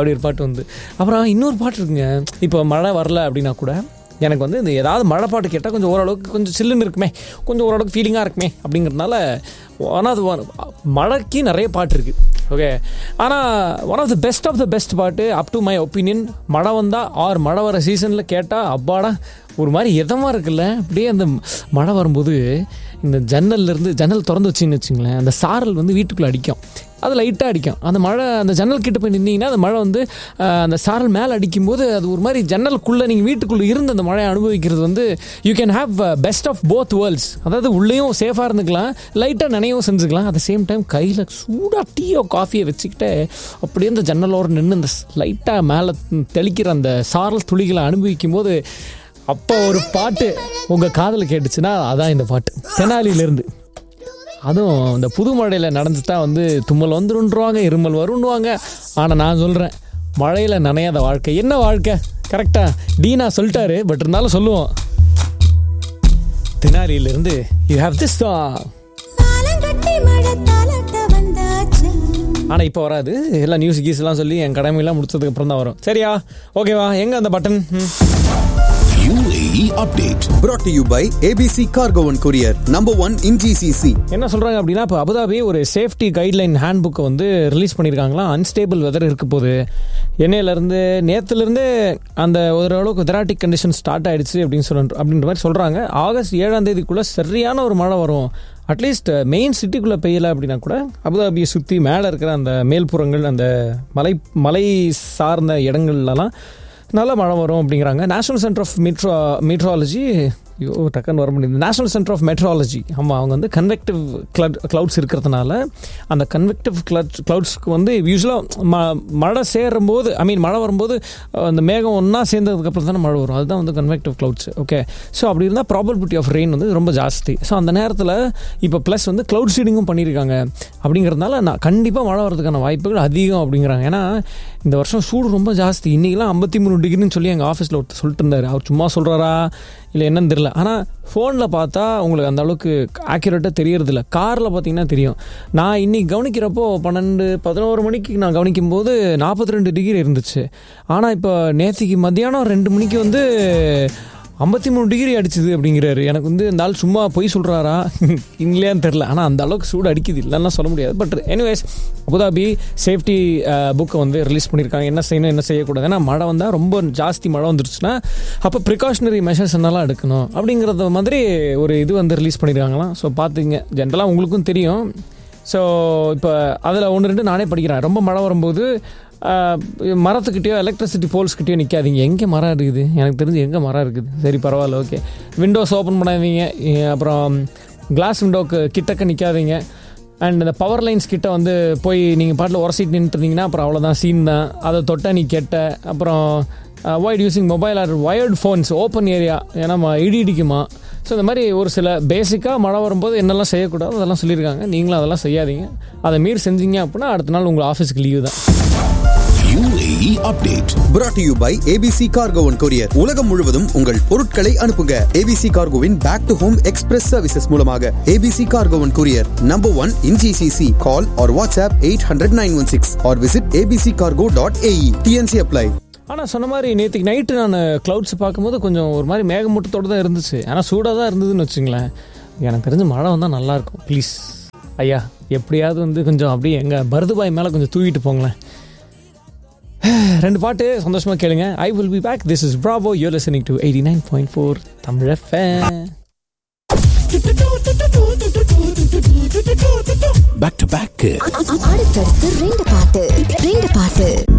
அப்படி ஒரு பாட்டு வந்து அப்புறம் இன்னொரு பாட்டு இருக்குங்க இப்போ மழை வரல அப்படின்னா கூட எனக்கு வந்து இந்த ஏதாவது மழை பாட்டு கேட்டால் கொஞ்சம் ஓரளவுக்கு கொஞ்சம் சில்லுன்னு இருக்குமே கொஞ்சம் ஓரளவுக்கு ஃபீலிங்காக இருக்குமே அப்படிங்கிறதுனால ஒன் ஆஃப் மழைக்கு நிறைய பாட்டு இருக்குது ஓகே ஆனால் one of the best of the best பாட்டு அப் டு மை ஒப்பீனியன் மழை வந்தால் ஆர் மழை வர சீசனில் கேட்டால் அப்பாடா ஒரு மாதிரி இதமாக இருக்குல்ல அப்படியே அந்த மழை வரும்போது இந்த ஜன்னல்லேருந்து ஜன்னல் திறந்து வச்சின்னு வச்சுங்களேன் அந்த சாரல் வந்து வீட்டுக்குள்ளே அடிக்கும் அது லைட்டாக அடிக்கும் அந்த மழை அந்த ஜன்னல் கிட்ட போய் நின்னீங்கன்னா அந்த மழை வந்து அஹ், அந்த சாரல் மேலே அடிக்கும்போது அது ஒரு மாதிரி ஜன்னலுக்குள்ளே நீங்கள் வீட்டுக்குள்ளே இருந்து அந்த மழையை அனுபவிக்கிறது வந்து you can have best of both worlds அதாவது உள்ளேயும் சேஃபாக இருந்துக்கலாம் லைட்டாக நினைவும் செஞ்சுக்கலாம் அட் சேம் டைம் கையில் சூடாக டீயோ காஃபியை வச்சுக்கிட்டு அப்படியே அந்த ஜன்னலோர நின்று அந்த லைட்டாக மேலே தெளிக்கிற அந்த சாரல் துளிகளை அனுபவிக்கும் போது அப்போ ஒரு பாட்டு உங்கள் காதில் கேட்டுச்சுன்னா அதான் இந்த பாட்டு தெனாலியிலேருந்து அதுவும் இந்த புது மழையில் நடந்துட்டா வந்து தும்மல் வந்துருன்றுவாங்க இருமல் வருன்னுவாங்க ஆனால் நான் சொல்கிறேன் மழையில் நனையாத வாழ்க்கை என்ன வாழ்க்கை கரெக்டாக டீனா சொல்லிட்டாரு பட் இருந்தாலும் சொல்லுவோம் தெனாலியிலேருந்து யூ ஹேவ் திஸ் சாங் ஆலங்கட்டி மழை தாலாட்ட வந்தாச்சு ஆனால் இப்போ வராது எல்லாம் நியூஸ் கீஸ் எல்லாம் சொல்லி என் கடமையெல்லாம் முடிச்சதுக்கு அப்புறம் தான் வரும் சரியா ஓகேவா எங்கே அந்த பட்டன் ம். UAE update. brought to you by ABC Cargo and Courier, number one in GCC. என்ன சொல்கிறாங்க அப்படின்னா இப்போ அபுதாபி ஒரு சேஃப்டி கைட்லைன் ஹேண்ட் புக்கை வந்து ரிலீஸ் பண்ணியிருக்காங்களா அன்ஸ்டேபிள் வெதர் இருக்க போது எண்ணெயிலேருந்து நேற்றுலேருந்து அந்த ஓரளவுக்கு தெராட்டிக் கண்டிஷன் ஸ்டார்ட் ஆயிடுச்சு அப்படின்னு சொல்ல அப்படின்ற மாதிரி சொல்கிறாங்க ஆகஸ்ட் ஏழாம் தேதிக்குள்ளே சரியான ஒரு மழை வரும் அட்லீஸ்ட் மெயின் சிட்டிக்குள்ளே பெய்யலை அப்படின்னா கூட அபுதாபியை சுற்றி மேலே இருக்கிற அந்த மேல்புறங்கள் அந்த மலை மலை சார்ந்த இடங்கள்லாம் நல்ல மழை வரும் அப்படிங்கிறாங்க national centre of metro meteorology ஐயோ டக்குன்னு வர முடியுது நேஷனல் சென்டர் ஆஃப் மெட்ராலஜி ஆமாம் அவங்க வந்து கன்வெக்டிவ் கிளட் க்ளவுட்ஸ் இருக்கிறதுனால அந்த கன்வெக்டிவ் கிளட் க்ளவுட்ஸ்க்கு வந்து யூஸ்வலாக ம மழை சேரும்போது ஐ மீன் மழை வரும்போது அஹ், அந்த மேகம் ஒன்றா சேர்ந்ததுக்கப்புறம் தானே மழை வரும் அதுதான் வந்து கன்வெக்டிவ் க்ளவுட்ஸ் ஓகே ஸோ அப்படி இருந்தால் ப்ராபபிலிட்டி ஆஃப் ரெயின் வந்து ரொம்ப ஜாஸ்தி ஸோ அந்த நேரத்தில் இப்போ ப்ளஸ் வந்து க்ளவுட் சீடிங்கும் பண்ணியிருக்காங்க அப்படிங்கிறதுனால நான் கண்டிப்பாக மழை வரதுக்கான வாய்ப்புகள் அதிகம் அப்படிங்கிறாங்க ஏன்னா இந்த வருஷம் சூடு ரொம்ப ஜாஸ்தி இன்றைக்கெலாம் ஐம்பத்தி மூணு டிகிரின்னு சொல்லி எங்கள் ஆஃபீஸில் ஒருத்தர் சொல்லிட்டு இருந்தார் அவர் சும்மா சொல்கிறாரா இல்லை என்னன்னு தெரியல ஆனால் ஃபோனில் பார்த்தா உங்களுக்கு அந்த அளவுக்கு ஆக்யூரேட்டாக தெரியறதில்ல காரில் பார்த்தீங்கன்னா தெரியும் நான் இன்னைக்கு கவனிக்கிறப்போ பன்னெண்டு பதினோரு மணிக்கு நான் கவனிக்கும் போது நாற்பத்தி ரெண்டு டிகிரி இருந்துச்சு ஆனால் இப்போ நேற்றுக்கு மத்தியானம் ரெண்டு மணிக்கு வந்து ஐம்பத்தி மூணு டிகிரி அடிச்சுது அப்படிங்கிறாரு எனக்கு வந்து இந்த ஆள் சும்மா பொய் சொல்கிறாரா இல்லையான்னு தெரில ஆனால் அந்த அளவுக்கு சூடு அடிக்குது இல்லைன்னா சொல்ல முடியாது பட் எனிவேஸ் அபுதாபி சேஃப்டி புக்கை வந்து ரிலீஸ் பண்ணியிருக்காங்க என்ன செய்யணும் என்ன செய்யக்கூடாது ஏன்னா மழை வந்தால் ரொம்ப ஜாஸ்தி மழை வந்துருச்சுன்னா அப்போ ப்ரிகாஷனரி மெஷர்ஸ் என்னெல்லாம் எடுக்கணும் அப்படிங்கிறத மாதிரி ஒரு இது வந்து ரிலீஸ் பண்ணியிருக்காங்களாம் ஸோ பார்த்துங்க ஜென்ரலாக உங்களுக்கும் தெரியும் ஸோ இப்போ அதில் ஒன்று ரெண்டு நானே படிக்கிறேன் ரொம்ப மழை வரும்போது ஆஹ், மரத்துக்கிட்டயோ எலக்ட்ரிசிட்டி போல்ஸ்கிட்டயோ நிற்காதீங்க எங்கே மரம் இருக்குது எனக்கு தெரிஞ்சு எங்கே மரம் இருக்குது சரி பரவாயில்ல ஓகே விண்டோஸ் ஓப்பன் பண்ணாதீங்க எ- அப்புறம் கிளாஸ் விண்டோக்கு கிட்டக்க நிற்காதீங்க அண்ட் இந்த பவர் லைன்ஸ் கிட்ட வந்து போய் நீங்கள் பாட்டில் உரசிட்டு நின்றுருந்தீங்கன்னா அப்புறம் அவ்வளோதான் சீன் தான் அதை தொட்ட நீ கெட்ட அப்புறம் avoid using mobile or wired phones open area ஏன்னா ம- இடி இடிக்குமா ஸோ இந்த மாதிரி ஒரு சில பேசிக்காக மழை வரும்போது என்னெல்லாம் செய்யக்கூடாது அதெல்லாம் சொல்லியிருக்காங்க நீங்களும் அதெல்லாம் செய்யாதீங்க அதை மீறி செஞ்சீங்க அப்படின்னா அடுத்த நாள் உங்கள் ஆஃபீஸ்க்கு லீவு தான் UAE update. brought to you by ABC Cargo and Courier. உலகம் முழுவதும் உங்கள் பொருட்களை அனுப்புங்க ABC Cargoவின் back to home express services மூலமாக ABC Cargo and Courier, number one in GCC. Call or WhatsApp 800-916 or visit abccargo.ae. TNC apply. ஆனால் சொன்ன மாதிரி நேற்றுக்கு நைட்டு நான் க்ளவுட்ஸ் பார்க்கும்போது கொஞ்சம் ஒரு மாதிரி மேகமூட்டத்தோடு தான் இருந்துச்சு ஆனால் சூடாக தான் இருந்ததுன்னு வச்சுங்களேன் எனக்கு தெரிஞ்சு மழை வந்தால் நல்லாயிருக்கும் ப்ளீஸ் ஐயா எப்படியாவது வந்து கொஞ்சம் அப்படியே எங்கள் பரதுபாய் மேலே கொஞ்சம் தூக்கிட்டு போங்களேன் ரெண்டு பாட்டு சந்தோஷமாக கேளுங்க I will be back this is bravo you listening to eighty nine point four Tamil FM. Back to back. அடுத்தடுத்து ரெண்டு பாட்டு ரெண்டு பாட்டு